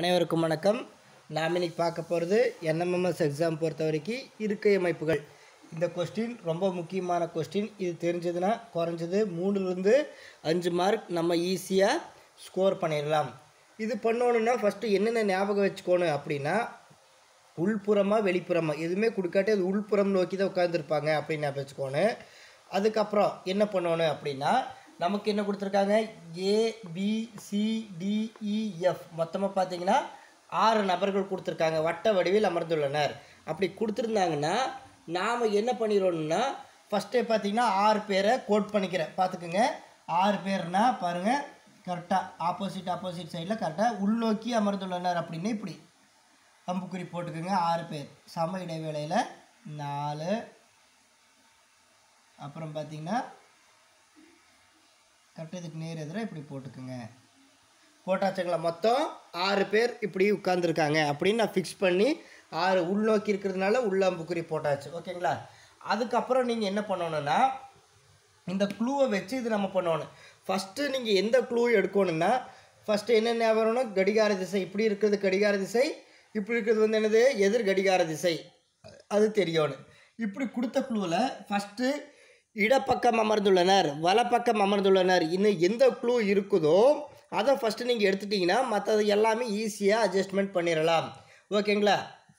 அனைவருக்கும் வணக்கம் நாம் இன்னைக்கு பார்க்க போகிறது என்எம்எம்எஸ் எக்ஸாம் பொறுத்த வரைக்கும் இருக்கை அமைப்புகள் இந்த கொஸ்டின் ரொம்ப முக்கியமான கொஸ்டின் இது தெரிஞ்சதுன்னா குறைஞ்சது மூணுலேருந்து அஞ்சு மார்க் நம்ம ஈஸியாக ஸ்கோர் பண்ணிடலாம் இது பண்ணணுன்னா ஃபஸ்ட்டு என்னென்ன ஞாபகம் வச்சுக்கணும் அப்படின்னா உள்புறமாக வெளிப்புறமாக எதுவுமே கொடுக்காட்டி அது உள்புறம் நோக்கி தான் உட்காந்துருப்பாங்க அப்படின்னு ஞாபகம் வச்சுக்கோணும் அதுக்கப்புறம் என்ன பண்ணணும் அப்படின்னா நமக்கு என்ன கொடுத்துருக்காங்க A B C D E F மொத்தமாக பார்த்தீங்கன்னா ஆறு நபர்கள் கொடுத்துருக்காங்க வட்ட வடிவில் அமர்ந்துள்ளனர் அப்படி கொடுத்துருந்தாங்கன்னா நாம் என்ன பண்ணிடணும்னா ஃபஸ்ட்டே பார்த்தீங்கன்னா ஆறு பேரை கோட் பண்ணிக்கிறேன் பார்த்துக்குங்க ஆறு பேர்னா பாருங்கள் கரெக்டாக ஆப்போசிட் ஆப்போசிட் சைடில் கரெக்டாக உள்நோக்கி அமர்ந்துள்ளனர் அப்படின்னு இப்படி அம்புக்குறி போட்டுக்கோங்க ஆறு பேர் சம இடைவேளையில் நாலு அப்புறம் பார்த்தீங்கன்னா கரெக்டாக இதுக்கு நேர் எதிராக இப்படி போட்டுக்குங்க போட்டாச்சுங்களா மொத்தம் ஆறு பேர் இப்படி உட்காந்துருக்காங்க அப்படின்னு நான் ஃபிக்ஸ் பண்ணி ஆறு உள்நோக்கி இருக்கிறதுனால உள்ள அம்புக்குறி போட்டாச்சு ஓகேங்களா அதுக்கப்புறம் நீங்கள் என்ன பண்ணணும்னா இந்த க்ளூவை வச்சு இது நம்ம பண்ணணும் ஃபஸ்ட்டு நீங்கள் எந்த க்ளூ எடுக்கணும்னா ஃபஸ்ட்டு என்ன ஞாபகம் வரணும்? கடிகார திசை இப்படி இருக்கிறது கடிகார திசை இப்படி இருக்கிறது வந்து என்னது எதிர் கடிகார திசை அது தெரியணும் இப்படி கொடுத்த க்ளூவில் ஃபஸ்ட்டு இடப்பக்கம் அமர்ந்துள்ளனர் வலப்பக்கம் அமர்ந்துள்ளனர் இன்னும் எந்த க்ளூ இருக்குதோ அதை ஃபஸ்ட்டு நீங்கள் எடுத்துட்டிங்கன்னா மற்றது எல்லாமே ஈஸியாக அட்ஜஸ்ட்மெண்ட் பண்ணிடலாம் ஓகேங்களா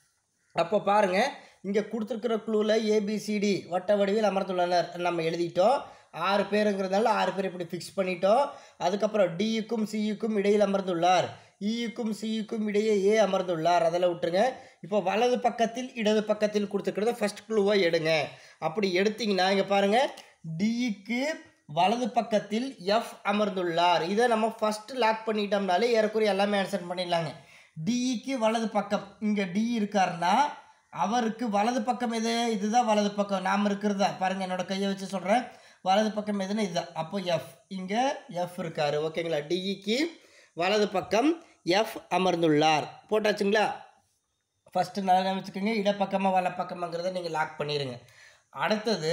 அப்போ பாருங்கள் இங்கே கொடுத்துருக்குற க்ளூவில் ஏபிசிடி வட்ட வடிவில் அமர்ந்துள்ளனர் நம்ம எழுதிட்டோம் ஆறு பேருங்கிறதுனால ஆறு பேர் இப்படி ஃபிக்ஸ் பண்ணிட்டோம் அதுக்கப்புறம் டியுக்கும் சியுக்கும் இடையில் அமர்ந்துள்ளார் இயுக்கும் சியுக்கும் இடையே ஏ அமர்ந்துள்ளார் அதெல்லாம் விட்டுருங்க இப்போ வலது பக்கத்தில் இடது பக்கத்தில் கொடுத்துருக்கிறத ஃபஸ்ட் க்ளூவாக எடுங்க அப்படி எடுத்தீங்கன்னா இங்கே பாருங்கள் டிக்கு வலது பக்கத்தில் எஃப் அமர்ந்துள்ளார் இதை நம்ம ஃபஸ்ட்டு லாக் பண்ணிட்டோம்னாலே ஏறக்குறைய எல்லாமே ஆன்சர் பண்ணிடலாங்க டிக்கு வலது பக்கம் இங்கே டி இருக்காருன்னா அவருக்கு வலது பக்கம் எது இதுதான் வலது பக்கம் நாம் இருக்கிறதா பாருங்கள் என்னோட கையை வச்சு சொல்கிறேன் வலது பக்கம் எதுன்னு இதுதான் அப்போ எஃப் இங்கே எஃப் இருக்கார் ஓகேங்களா டிஇக்கு வலது பக்கம் எஃப் அமர்ந்துள்ளார் போட்டாச்சுங்களா ஃபஸ்ட்டு நல்லா நினச்சிக்கோங்க இடப்பக்கமாக வலப்பக்கமாங்கிறத நீங்கள் லாக் பண்ணிடுங்க அடுத்தது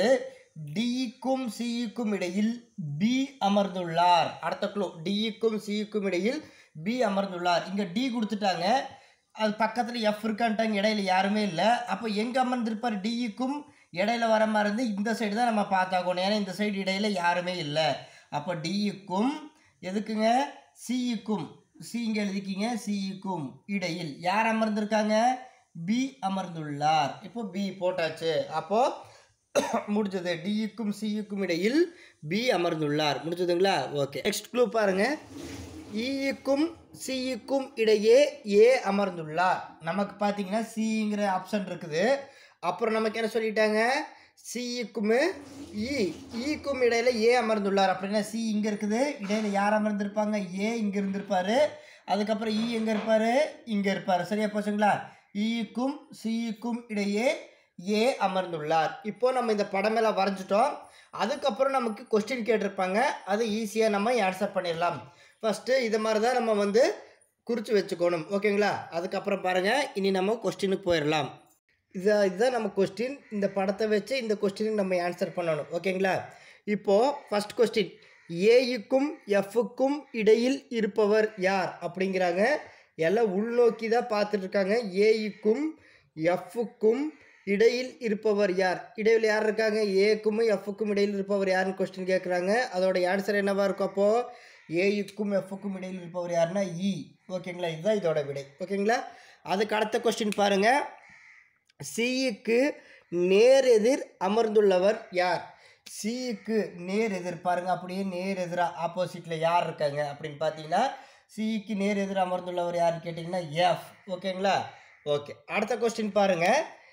டிக்கும் சிக்கும் இடையில் பி அமர்ந்துள்ளார் அடுத்த க்ளூ டிக்கும் சிக்கும் இடையில் பி அமர்ந்துள்ளார் இங்கே டி கொடுத்துட்டாங்க அது பக்கத்தில் எஃப் இருக்கான்ட்டாங்க இடையில யாருமே இல்லை அப்போ எங்கே அமர்ந்திருப்பார் டிக்கும் இடையில வர மாதிரி இருந்து இந்த சைடு தான் நம்ம பார்த்தாகணும் ஏன்னா இந்த சைடு இடையில யாருமே இல்லை அப்போ டிக்கும் எதுக்குங்க சியுக்கும் சி இங்கே எழுதிக்கிங்க சியுக்கும் இடையில் யார் அமர்ந்திருக்காங்க பி அமர்ந்துள்ளார் இப்போ பி போட்டாச்சு அப்போது முடிஞ்சது டியுக்கும் சியுக்கும் இடையில் பி அமர்ந்துள்ளார் முடிஞ்சதுங்களா ஓகே நெக்ஸ்ட் க்ளூ பாருங்க இயுக்கும் சியுக்கும் இடையே ஏ அமர்ந்துள்ளார் நமக்கு பார்த்தீங்கன்னா சிங்கிற ஆப்ஷன் இருக்குது அப்புறம் நமக்கு என்ன சொல்லிட்டாங்க சியுக்கும் இ ஈக்கும் இடையில ஏ அமர்ந்துள்ளார் அப்படின்னா சி இங்கே இருக்குது இடையில யார் அமர்ந்திருப்பாங்க ஏ இங்கே இருந்திருப்பாரு அதுக்கப்புறம் இ எங்கே இருப்பார் இங்கே இருப்பார் சரியா போச்சுங்களா ஈக்கும் சியுக்கும் இடையே ஏ அமர்ந்துள்ளார் இப்போ நம்ம இந்த படமெல்லாம் வரைஞ்சிட்டோம் அதுக்கப்புறம் நமக்கு கொஸ்டின் கேட்டிருப்பாங்க அதை ஈஸியாக நம்ம ஆன்சர் பண்ணிடலாம் ஃபஸ்ட்டு இது மாதிரி தான் நம்ம வந்து குறித்து வச்சுக்கணும் ஓகேங்களா அதுக்கப்புறம் பாருங்கள் இனி நம்ம கொஸ்டினுக்கு போயிடலாம் இதை இதுதான் நம்ம கொஸ்டின் இந்த படத்தை வச்சு இந்த கொஸ்டினுக்கு நம்ம ஆன்சர் பண்ணணும் ஓகேங்களா இப்போது ஃபஸ்ட் கொஸ்டின் ஏயுக்கும் எஃப்க்கும் இடையில் இருப்பவர் யார் அப்படிங்கிறாங்க எல்லாம் உள்நோக்கி தான் பார்த்துட்டு இருக்காங்க ஏயுக்கும் எஃப்க்கும் இடையில் இருப்பவர் யார் இடையில் யார் இருக்காங்க ஏக்கும் எஃப்க்கும் இடையில் இருப்பவர் யாருன்னு கொஸ்டின் கேட்குறாங்க அதோட ஆன்சர் என்னவா இருக்கும் அப்போது ஏயுக்கும் எஃப்க்கும் இடையில் இருப்பவர் யாருன்னா இ ஓகேங்களா இதுதான் இதோட விடை ஓகேங்களா அதுக்கு அடுத்த கொஸ்டின் பாருங்கள் சிக்கு நேர் எதிர் அமர்ந்துள்ளவர் யார் சிக்கு நேர் எதிர் பாருங்க அப்படியே நேர் எதிராக ஆப்போசிட்டில் யார் இருக்காங்க அப்படின்னு பார்த்தீங்கன்னா சிக்கு நேர் எதிர் அமர்ந்துள்ளவர் யாருன்னு கேட்டிங்கன்னா எஃப் ஓகேங்களா ஓகே அடுத்த கொஸ்டின் பாருங்க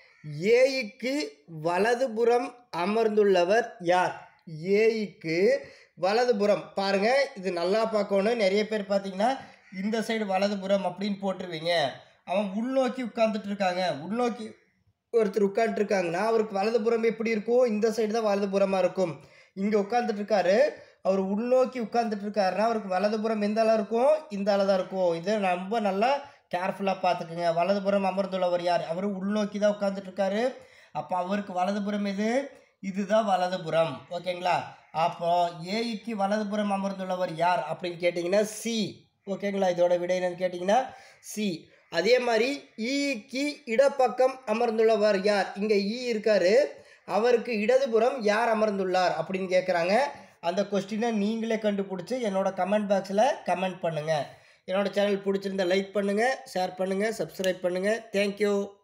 ஏய்க்கு வலதுபுறம் அமர்ந்துள்ளவர் யார் ஏய்க்கு வலதுபுறம் பாருங்க இது நல்லா பார்க்கணும் நிறைய பேர் பார்த்தீங்கன்னா இந்த சைடு வலதுபுறம் அப்படின்னு போட்டுருவீங்க அவன் உள்நோக்கி உட்காந்துட்டு இருக்காங்க உள்நோக்கி ஒருத்தர் உட்காந்துருக்காங்கன்னா அவருக்கு வலதுபுறம் எப்படி இருக்கும் இந்த சைடு தான் வலதுபுறமாக இருக்கும் இங்கே உட்காந்துட்டு இருக்காரு அவர் உள்நோக்கி உட்காந்துட்டு இருக்காருன்னா அவருக்கு வலதுபுறம் எந்த அளவு இருக்கும் இந்த அளவு தான் இருக்கும் இதை ரொம்ப நல்லா கேர்ஃபுல்லாக பார்த்துக்குங்க வலதுபுறம் அமர்ந்துள்ளவர் யார் அவர் உள்நோக்கி தான் உட்காந்துட்டு இருக்காரு அப்போ அவருக்கு வலதுபுறம் எது இதுதான் வலதுபுறம் ஓகேங்களா அப்போ ஏஇக்கு வலதுபுறம் அமர்ந்துள்ளவர் யார் அப்படின்னு கேட்டிங்கன்னா சி ஓகேங்களா இதோட விடை என்னன்னு கேட்டிங்கன்னா சி அதே மாதிரி ஈக்கு இடப்பக்கம் அமர்ந்துள்ளவர் யார் இங்கே ஈ இருக்காரு அவருக்கு இடதுபுறம் யார் அமர்ந்துள்ளார் அப்படின்னு கேட்குறாங்க அந்த கொஸ்டினை நீங்களே கண்டுபிடிச்சி என்னோட கமெண்ட் பாக்ஸில் கமெண்ட் பண்ணுங்கள் என்னோட சேனல் பிடிச்சிருந்தா லைக் பண்ணுங்கள் ஷேர் பண்ணுங்கள் சப்ஸ்கிரைப் பண்ணுங்கள் தேங்க்யூ